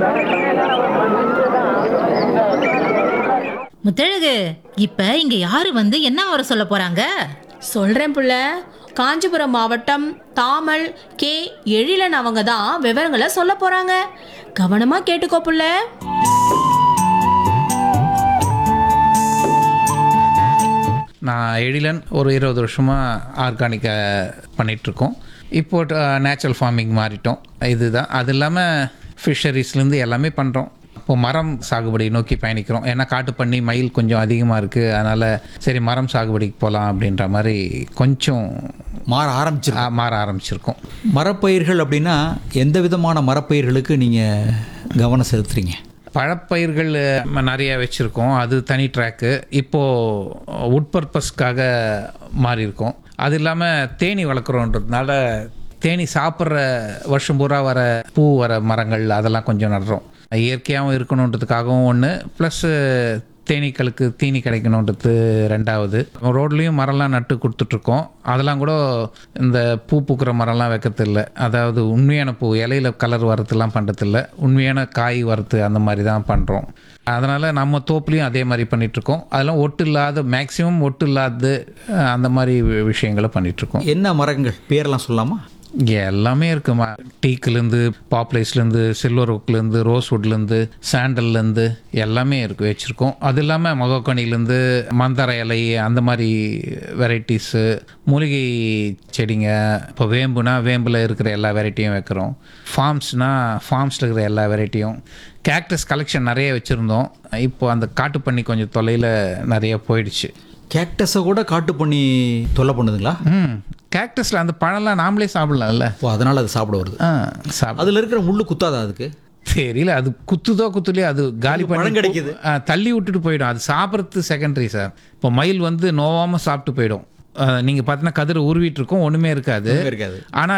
முத்தழகு இப்ப இங்க யாரு வந்து என்ன வர சொல்ல போறாங்க சொல்றேன் புள்ள காஞ்சிபுரம் மாவட்டம் தாமல் கே எழிலன் அவங்க தான் விவரங்களை சொல்ல போறாங்க கவனமா கேட்டுக்கோ புள்ள நான் எழிலன் ஒரு இருபது வருஷமாக ஆர்கானிக்கை பண்ணிகிட்ருக்கோம் இப்போ நேச்சுரல் ஃபார்மிங் மாறிட்டோம் இதுதான் அது இல்லாமல் ஃபிஷரிஸ்லேருந்து எல்லாமே பண்ணுறோம் இப்போ மரம் சாகுபடி நோக்கி பயணிக்கிறோம் ஏன்னா காட்டு பண்ணி மயில் கொஞ்சம் அதிகமாக இருக்குது அதனால் சரி மரம் சாகுபடிக்கு போகலாம் அப்படின்ற மாதிரி கொஞ்சம் மாற ஆரம்பிச்சிரு ஆ, மாற ஆரம்பிச்சிருக்கோம் மரப்பயிர்கள் அப்படின்னா எந்த விதமான மரப்பயிர்களுக்கு நீங்கள் கவனம் செலுத்துறீங்க பழப்பயிர்கள் அஹ், நிறைய வச்சுருக்கோம் அது தனி ட்ராக்கு இப்போது உட் பர்பஸ்க்காக மாறி இருக்கோம் அது இல்லாமல் தேனி வளர்க்குறோன்றதுனால தேனி சாப்பிட்ற வருஷம் பூரா வர பூ வர மரங்கள் அதெல்லாம் கொஞ்சம் நடுறோம் இயற்கையாகவும் இருக்கணுன்றதுக்காகவும் ஒன்று ப்ளஸ்ஸு தேனீக்களுக்கு தீனி கிடைக்கணுன்றது ரெண்டாவது ரோட்லேயும் மரம்லாம் நட்டு கொடுத்துட்ருக்கோம் அதெல்லாம் கூட இந்த பூ பூக்கிற மரம்லாம் வைக்கிறதில்ல அதாவது உண்மையான பூ இலையில கலர் வரத்துலாம் பண்ணுறதில்ல உண்மையான காய் வரத்து அந்த மாதிரி தான் பண்ணுறோம் அதனால் நம்ம தோப்புலையும் அதே மாதிரி பண்ணிகிட்ருக்கோம் அதெல்லாம் ஒட்டு இல்லாத மேக்ஸிமம் ஒட்டு இல்லாத அஹ், அந்த மாதிரி வி- விஷயங்களை பண்ணிகிட்ருக்கோம் என்ன மரங்கள் பேரெல்லாம் சொல்லலாமா இங்கே எல்லாமே இருக்குமா டீக்குலேருந்து பாப்லைஸ்லேருந்து சில்வர் ஓக்லேருந்து ரோஸ்வுட்லேருந்து சாண்டல்லேருந்து எல்லாமே இருக்கு வச்சுருக்கோம் அது இல்லாமல் மகோக்கனிலேருந்து மந்தார இலை அந்த மாதிரி வெரைட்டிஸு மூலிகை செடிங்க இப்போ வேம்புனா வேம்பில் இருக்கிற எல்லா வெரைட்டியும் வைக்கிறோம் ஃபார்ம்ஸ்னால் ஃபார்ம்ஸில் இருக்கிற எல்லா வெரைட்டியும் கேக்டஸ் கலெக்ஷன் நிறைய வச்சுருந்தோம் இப்போ அந்த காட்டுப்பண்ணி கொஞ்சம் தொலைவில் நிறைய போயிடுச்சு கேக்டஸை கூட காட்டு பண்ணி தொல்லை பண்ணுதுங்களா ம் கேக்டஸில் அந்த பழம்லாம் நாமளே சாப்பிடலாம்ல ஓ அதனால் அது சாப்பிட வருது ஆ சாப்பிட அதில் இருக்கிற முள்ளு குத்தாதா அதுக்கு தெரியல அது குத்துதோ குத்துலையோ அது காலி பழம் பண்ணி கிடைக்குது. ஆ, தள்ளி விட்டுட்டு போயிடும் அது சாப்பிட்றது செகண்டரி சார் இப்போ மயில் வந்து நோவாமல் சாப்பிட்டு போயிடும் நீங்கள் பார்த்தீங்கன்னா கதிரை உருவிட்டு இருக்கும் ஒன்றுமே இருக்காது ஒண்ணுமே இருக்காது.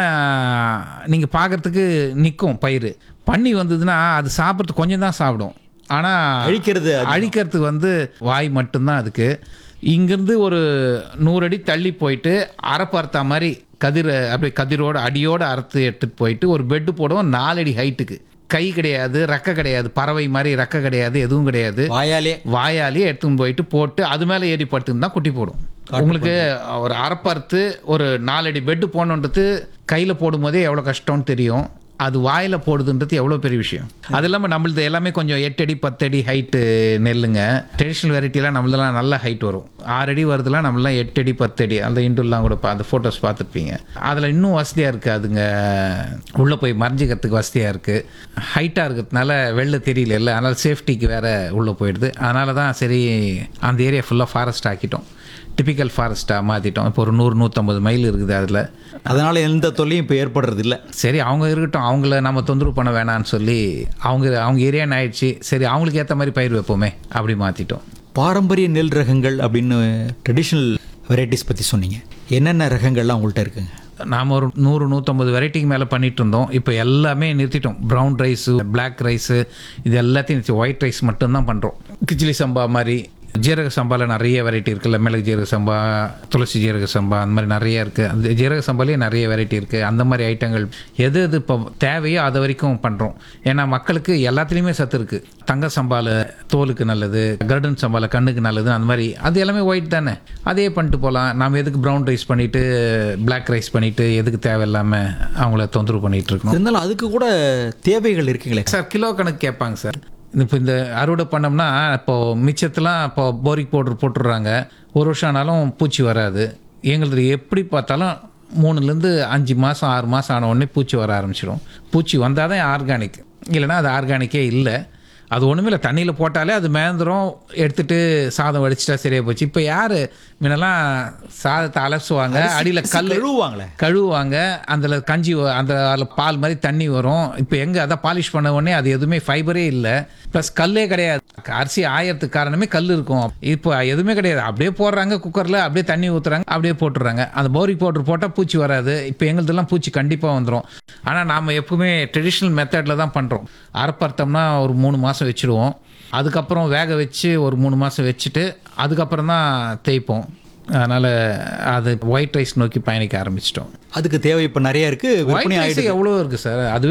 ஆனால் நீங்கள் பார்க்கறதுக்கு நிற்கும் பயிர் பன்னி வந்ததுன்னா அது சாப்பிட்றது கொஞ்சம் தான் சாப்பிடும் ஆனால் அழிக்கிறது அதிகம். அழிக்கிறதுக்கு வந்து வாய் மட்டும்தான் அதுக்கு இங்கேருந்து ஒரு நூறு அடி தள்ளி போயிட்டு அரைப்பறுத்தா மாதிரி கதிரை அப்படியே கதிரோட அடியோட அறுத்து எடுத்துட்டு போயிட்டு ஒரு பெட்டு போடுவோம் நாலு அடி ஹைட்டுக்கு கை கிடையாது ரெக்க கிடையாது பறவை மாதிரி ரெக்க கிடையாது எதுவும் கிடையாது வாயாலே வாயாலே எடுத்துன்னு போயிட்டு போட்டு அது மேலே ஏறி படுத்துன்னு தான் குட்டி போடும் உங்களுக்கு ஒரு அரைப்பறுத்து ஒரு நாலடி பெட்டு போடணுன்றது கையில் போடும்போதே எவ்வளோ கஷ்டம்னு தெரியும் அது வாயில் போடுதுன்றது எவ்வளோ பெரிய விஷயம் அது இல்லாமல் நம்மளது எல்லாமே கொஞ்சம் எட்டு அடி பத்து அடி ஹைட்டு நெல்லுங்க ட்ரெடிஷ்னல் வெரைட்டிலாம் நம்மளதெல்லாம் நல்ல ஹைட் வரும் ஆறு அடி வருதுலாம் நம்மளாம் எட்டு அடி பத்து அடி அந்த இண்டுலாம் கூட பா- அந்த ஃபோட்டோஸ் பார்த்துருப்பீங்க அதில் இன்னும் வசதியாக இருக்குது அதுங்க உள்ளே போய் மறைஞ்சிக்கிறதுக்கு வசதியாக இருக்குது ஹைட்டாக இருக்கிறதுனால வெளில தெரியல இல்லை அதனால் சேஃப்டிக்கு வேறு உள்ளே போயிடுது அதனால தான் சரி அந்த ஏரியா ஃபுல்லாக ஃபாரஸ்ட் ஆக்கிட்டோம் டிபிக்கல் ஃபாரஸ்ட்டாக மாற்றிட்டோம் இப்போ ஒரு நூறு நூற்றம்பது மைல் இருக்குது அதில் அதனால் எந்த தொல்லையும் இப்போ ஏற்படுறது இல்லை சரி அவங்க இருக்கட்டும் அவங்கள நம்ம தொந்தரவு பண்ண வேணாம்னு சொல்லி அவங்க அவங்க ஏரியான்னு ஆயிடுச்சு சரி அவங்களுக்கு ஏற்ற மாதிரி பயிர் வைப்போமே அப்படி மாற்றிட்டோம் பாரம்பரிய நெல் ரகங்கள் அப்படின்னு ட்ரெடிஷ்னல் வெரைட்டிஸ் பற்றி சொன்னீங்க என்னென்ன ரகங்கள்லாம் உங்கள்கிட்ட இருக்குங்க நாம் ஒரு நூறு நூற்றம்பது வெரைட்டிக்கு மேலே பண்ணிட்டு இருந்தோம் இப்போ எல்லாமே நிறுத்திட்டோம் ப்ரௌன் ரைஸு பிளாக் ரைஸு இது எல்லாத்தையும் நிறுத்தி ஒயிட் ரைஸ் மட்டும்தான் பண்ணுறோம் கிச்சிலி சம்பா மாதிரி ஜீரக சம்பாவில் நிறைய வெரைட்டி இருக்குல்ல மிளகு ஜீரக சம்பா துளசி ஜீரக சம்பா அந்த மாதிரி நிறைய இருக்குது அந்த ஜீரக சம்பாலேயே நிறைய வெரைட்டி இருக்குது அந்த மாதிரி ஐட்டங்கள் எது எது இப்போ தேவையோ அது வரைக்கும் பண்ணுறோம் ஏன்னா மக்களுக்கு எல்லாத்துலேயுமே சத்து இருக்குது தங்க சம்பாவில் தோலுக்கு நல்லது கர்டன் சம்பாவில் கண்ணுக்கு நல்லது அந்த மாதிரி அது எல்லாமே ஒயிட் தானே அதே பண்ணிட்டு போகலாம் நாம் எதுக்கு ப்ரௌன் ரைஸ் பண்ணிவிட்டு பிளாக் ரைஸ் பண்ணிவிட்டு எதுக்கு தேவையில்லாமல் அவங்கள தொந்தரவு பண்ணிகிட்டு இருக்கணும் இருந்தாலும் அதுக்கு கூட தேவைகள் இருக்குங்களே சார் கிலோ கணக்கு கேட்பாங்க சார் இப்போ இந்த அறுவடை பண்ணோம்னா இப்போ மிச்சத்தெல்லாம் இப்போ போரிக் பவுடர் போட்டுடுறாங்க ஒரு வருஷம் ஆனாலும் பூச்சி வராது எங்களுக்கு எப்படி பார்த்தாலும் மூணுலேருந்து அஞ்சு மாதம் ஆறு மாதம் ஆன உடனே பூச்சி வர ஆரம்பிச்சிடும் பூச்சி வந்தால் தான் ஆர்கானிக் இல்லைன்னா அது ஆர்கானிக்கே இல்லை அது ஒன்றுமே இல்லை தண்ணியில் போட்டாலே அது மேந்திரம் எடுத்துட்டு சாதம் வடிச்சிட்டா சரியாக போச்சு இப்போ யார் முன்னெல்லாம் சாதத்தை அலசுவாங்க அடியில் கல் கழுவுவாங்களே கழுவுவாங்க அதில் கஞ்சி வ- அந்த அதில் பால் மாதிரி தண்ணி வரும் இப்போ எங்கே அதான் பாலிஷ் பண்ண உடனே அது எதுவுமே ஃபைபரே இல்லை ப்ளஸ் கல்லே கிடையாது அரிசி ஆயறதுக்கு காரணமே கல் இருக்கும் இப்போ எதுவுமே கிடையாது அப்படியே போடுறாங்க குக்கரில் அப்படியே தண்ணி ஊற்றுறாங்க அப்படியே போட்டுறாங்க அந்த போரிக் பவுடர் போட்டால் பூச்சி வராது இப்போ எங்களுதெல்லாம் பூச்சி கண்டிப்பாக வந்துடும் ஆனால் நாம் எப்பவுமே ட்ரெடிஷ்னல் மெத்தடில் தான் பண்ணுறோம் அரைப்பறுத்தோம்னா ஒரு மூணு மாதம் வச்சுருவோம் அதுக்கப்புறம் வேக வச்சு ஒரு மூணு மாதம் வச்சுட்டு அதுக்கப்புறம் தான் தேய்ப்போம் அதனால் அது ஒயிட் ரைஸ் நோக்கி பயணிக்க ஆரம்பிச்சிட்டோம் அதுக்கு தேவை இப்போ நிறைய இருக்குது விற்பனை ஒயிட் ரைஸ் ஆகிடுது எவ்வளோ இருக்குது சார் அது